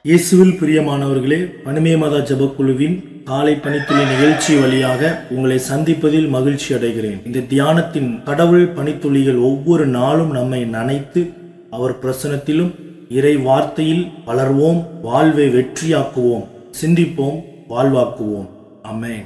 இயேசுவில் பிரியமானவர்களே பனிமே மதா ஜெபக்குழுவின் காலை பணித்துளி நிகழ்ச்சி வழியாக உங்களை சந்திப்பதில் மகிழ்ச்சி அடைகிறேன் இந்த தியானத்தின் கடவுள் பணித்துளிகள் ஒவ்வொரு நாளும் நம்மை நனைத்து அவர் பிரசனத்திலும் இறை வார்த்தையில் வளர்வோம் வாழ்வை வெற்றியாக்குவோம் சிந்திப்போம் வாழ்வாக்குவோம் அமேன்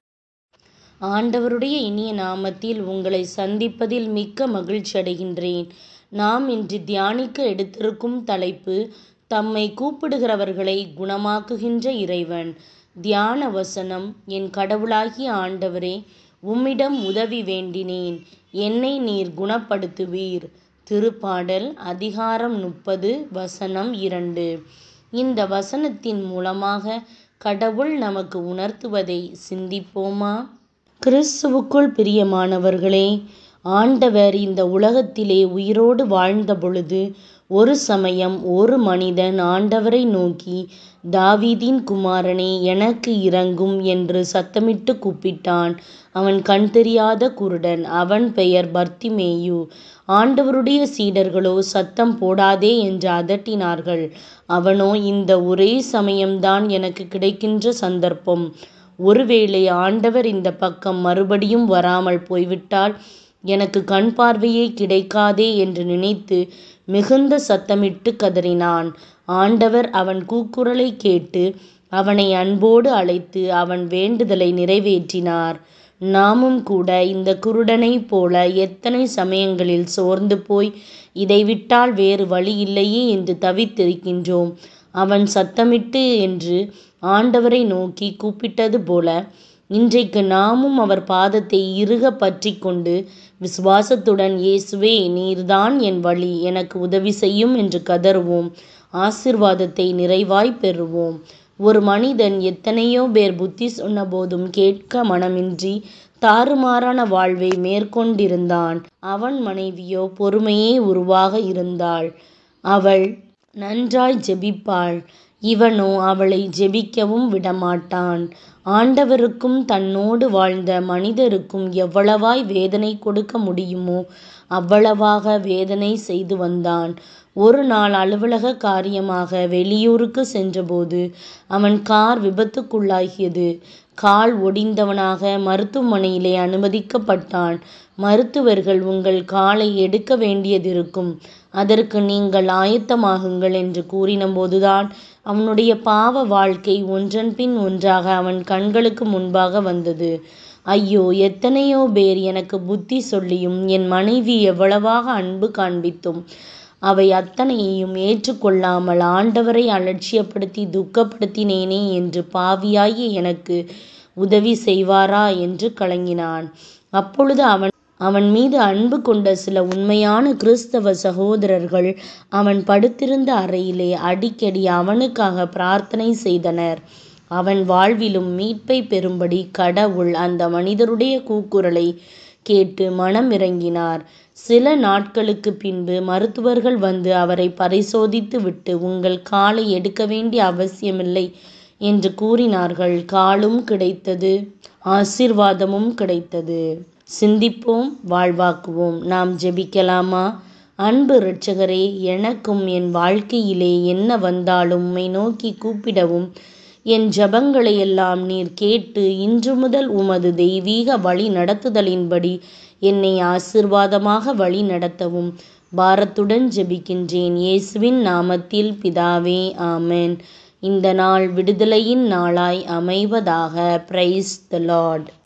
ஆண்டவருடைய இனிய நாமத்தில் உங்களை சந்திப்பதில் மிக்க மகிழ்ச்சி அடைகின்றேன் நாம் இன்று தியானிக்க எடுத்திருக்கும் தலைப்பு தம்மை கூப்பிடுகிறவர்களை குணமாக்குகின்ற இறைவன் தியான வசனம் என் கடவுளாகிய ஆண்டவரே உம்மிடம் உதவி வேண்டினேன் என்னை நீர் குணப்படுத்துவீர் திருப்பாடல் அதிகாரம் முப்பது வசனம் இரண்டு இந்த வசனத்தின் மூலமாக கடவுள் நமக்கு உணர்த்துவதை சிந்திப்போமா கிறிஸ்துவுக்குள் பிரியமானவர்களே ஆண்டவர் இந்த உலகத்திலே உயிரோடு வாழ்ந்த பொழுது ஒரு சமயம் ஒரு மனிதன் ஆண்டவரை நோக்கி தாவீதின் குமாரனே எனக்கு இறங்கும் என்று சத்தமிட்டு கூப்பிட்டான் அவன் கண் தெரியாத குருடன் அவன் பெயர் பர்த்திமேயு ஆண்டவருடைய சீடர்களோ சத்தம் போடாதே என்று அதட்டினார்கள் அவனோ இந்த ஒரே சமயம்தான் எனக்கு கிடைக்கின்ற சந்தர்ப்பம் ஒருவேளை ஆண்டவர் இந்த பக்கம் மறுபடியும் வராமல் போய்விட்டால் எனக்கு கண் பார்வையே கிடைக்காதே என்று நினைத்து மிகுந்த சத்தமிட்டு கதறினான் ஆண்டவர் அவன் கூக்குரலை கேட்டு அவனை அன்போடு அழைத்து அவன் வேண்டுதலை நிறைவேற்றினார் நாமும் கூட இந்த குருடனைப் போல எத்தனை சமயங்களில் சோர்ந்து போய் இதை விட்டால் வேறு வழி இல்லையே என்று தவித்திருக்கின்றோம் அவன் சத்தமிட்டு என்று ஆண்டவரை நோக்கி கூப்பிட்டது போல இன்றைக்கு நாமும் அவர் பாதத்தை இறுக பற்றி கொண்டு விசுவாசத்துடன் இயேசுவே நீர்தான் என் வழி எனக்கு உதவி செய்யும் என்று கதறுவோம் ஆசிர்வாதத்தை நிறைவாய் பெறுவோம் ஒரு மனிதன் எத்தனையோ பேர் புத்தி சொன்ன போதும் கேட்க மனமின்றி தாறுமாறான வாழ்வை மேற்கொண்டிருந்தான் அவன் மனைவியோ பொறுமையே உருவாக இருந்தாள் அவள் நன்றாய் ஜெபிப்பாள் இவனோ அவளை ஜெபிக்கவும் விடமாட்டான் ஆண்டவருக்கும் தன்னோடு வாழ்ந்த மனிதருக்கும் எவ்வளவாய் வேதனை கொடுக்க முடியுமோ அவ்வளவாக வேதனை செய்து வந்தான் ஒரு நாள் அலுவலக காரியமாக வெளியூருக்கு சென்றபோது அவன் கார் விபத்துக்குள்ளாகியது கால் ஒடிந்தவனாக மருத்துவமனையிலே அனுமதிக்கப்பட்டான் மருத்துவர்கள் உங்கள் காலை எடுக்க வேண்டியதிருக்கும் அதற்கு நீங்கள் ஆயத்தமாகுங்கள் என்று கூறினபோதுதான் அவனுடைய பாவ வாழ்க்கை ஒன்றன் பின் ஒன்றாக அவன் கண்களுக்கு முன்பாக வந்தது ஐயோ எத்தனையோ பேர் எனக்கு புத்தி சொல்லியும் என் மனைவி எவ்வளவாக அன்பு காண்பித்தும் அவை அத்தனையையும் ஏற்றுக்கொள்ளாமல் ஆண்டவரை அலட்சியப்படுத்தி துக்கப்படுத்தினேனே என்று பாவியாகி எனக்கு உதவி செய்வாரா என்று கலங்கினான் அப்பொழுது அவன் அவன் மீது அன்பு கொண்ட சில உண்மையான கிறிஸ்தவ சகோதரர்கள் அவன் படுத்திருந்த அறையிலே அடிக்கடி அவனுக்காக பிரார்த்தனை செய்தனர் அவன் வாழ்விலும் மீட்பை பெறும்படி கடவுள் அந்த மனிதருடைய கூக்குரலை கேட்டு மனம் இறங்கினார் சில நாட்களுக்கு பின்பு மருத்துவர்கள் வந்து அவரை பரிசோதித்து விட்டு உங்கள் காலை எடுக்க வேண்டிய அவசியமில்லை என்று கூறினார்கள் காலும் கிடைத்தது ஆசிர்வாதமும் கிடைத்தது சிந்திப்போம் வாழ்வாக்குவோம் நாம் ஜெபிக்கலாமா அன்பு இரட்சகரே எனக்கும் என் வாழ்க்கையிலே என்ன வந்தாலும் உம்மை நோக்கி கூப்பிடவும் என் ஜபங்களை எல்லாம் நீர் கேட்டு இன்று முதல் உமது தெய்வீக வழி நடத்துதலின்படி என்னை ஆசிர்வாதமாக வழி நடத்தவும் பாரத்துடன் ஜெபிக்கின்றேன் இயேசுவின் நாமத்தில் பிதாவே ஆமென் இந்த நாள் விடுதலையின் நாளாய் அமைவதாக பிரைஸ் த லார்ட்